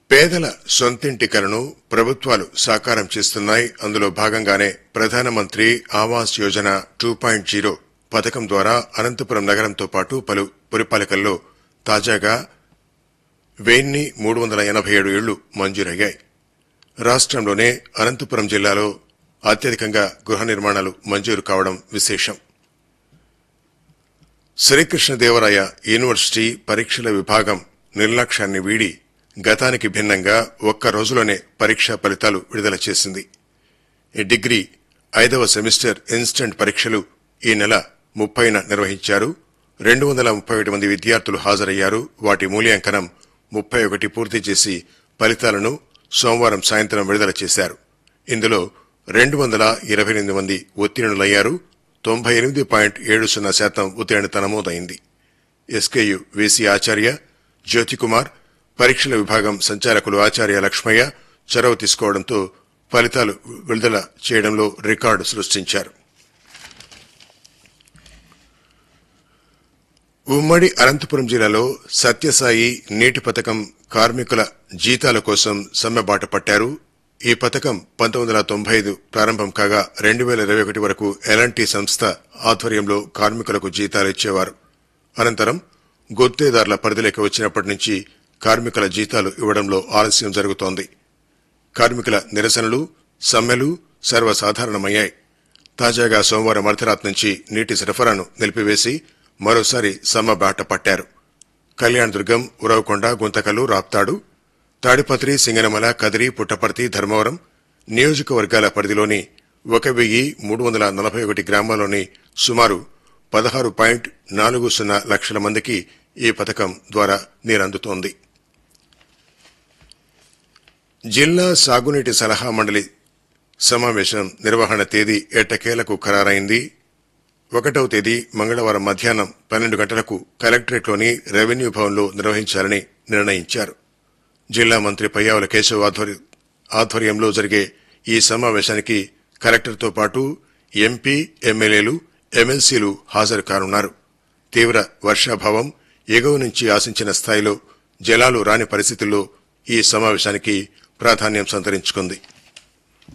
పేదల సొంతింటి కలను ప్రభుత్వాలు సాకారం చేస్తున్నాయి అందులో భాగంగానే ప్రధానమంత్రి Awas Yojana two point zero పథకం ద్వారా అనంతపురం నగరంతో పాటు పలు పురపాలికల్లో తాజాగా వెయ్యి మూడు వందల ఎనభై ఏడు ఇళ్లు మంజూరయ్యాయి రాష్ట్రంలోనే అనంతపురం జిల్లాలో అత్యధికంగా గృహ నిర్మాణాలు మంజూరు కావడం విశేషం శ్రీకృష్ణదేవరాయ యూనివర్సిటీ పరీక్షల విభాగం నిర్లక్ష్యాన్ని వీడి గతానికి భిన్నంగా ఒక్క రోజులోనే పరీక్షా ఫలితాలు విడుదల చేసింది ఈ డిగ్రీ ఐదవ సెమిస్టర్ ఇన్స్టెంట్ పరీక్షలు ఈ నెల ముప్పైన నిర్వహించారు రెండు వందల ముప్పై ఒకటి మంది విద్యార్థులు హాజరయ్యారు వాటి మూల్యాంకనం ముప్పై ఒకటి పూర్తి చేసి ఫలితాలను సోమవారం సాయంత్రం విడుదల చేశారు ఇందులో రెండు వందల ఇరవై ఎనిమిది మంది ఉత్తీర్ణులయ్యారు తొంభై ఎనిమిది పాయింట్ ఏడు సున్నా శాతం ఉత్తీర్ణత నమోదైంది ఎస్కేయు వీసీ ఆచార్య జ్యోతికుమార్ పరీక్షల విభాగం సంచాలకులు ఆచార్య లక్ష్మయ్య చొరవ తీసుకోవడంతో ఫలితాలు విడుదల చేయడంలో రికార్డు సృష్టించారు ఉమ్మడి అనంతపురం జిల్లాలో సత్యసాయి నీటి పథకం కార్మికుల జీతాల కోసం సమ్మెబాట పట్టారు ఈ పథకం పంతొమ్మిది వందల తొంభై ఐదు ప్రారంభం కాగా రెండు వేల ఇరవై ఒకటి వరకు ఎలాంటి సంస్థ ఆధ్వర్యంలో కార్మికులకు జీతాలు ఇచ్చేవారు అనంతరం గుత్తేదారుల పరిధిలోకి వచ్చినప్పటి నుంచి కార్మికుల జీతాలు ఇవ్వడంలో ఆలస్యం జరుగుతోంది కార్మికుల నిరసనలు సమ్మెలు సర్వసాధారణమయ్యాయి తాజాగా సోమవారం అర్ధరాత్రి నుంచి నీటి సరఫరాను నిలిపివేసి మరోసారి సమ్మె బాట పట్టారు కళ్యాణదుర్గం ఉరవకొండ గుంతకల్లు రాప్తాడు తాడిపత్రి సింగనమల కదిరి పుట్టపర్తి ధర్మవరం నియోజకవర్గాల పరిధిలోని ఒక వెయ్యి మూడు వందల నలభై ఒకటి గ్రామాల్లోని సుమారు పదహారు పాయింట్ నాలుగు సున్నా లక్షల మందికి ఈ పథకం ద్వారా నీరందుతోంది జిల్లా సాగునీటి సలహా మండలి సమావేశం నిర్వహణ తేదీ ఎట్టకేలకు ఖరారైంది ఒకటవ తేదీ మంగళవారం మధ్యాహ్నం పన్నెండు గంటలకు కలెక్టరేట్లోని రెవెన్యూ భవన్లో నిర్వహించాలని నిర్ణయించారు జిల్లా మంత్రి పయ్యావుల కేశవ్ ఆధ్వర్య- ఆధ్వర్యంలో జరిగే ఈ సమావేశానికి కలెక్టర్తో పాటు ఎంపీ ఎమ్మెల్యేలు ఎమ్మెల్సీలు హాజరు కానున్నారు తీవ్ర వర్షాభావం ఎగువ నుంచి ఆశించిన స్థాయిలో జలాలు రాని పరిస్థితుల్లో ఈ సమావేశానికి ప్రాధాన్యం సంతరించుకుంది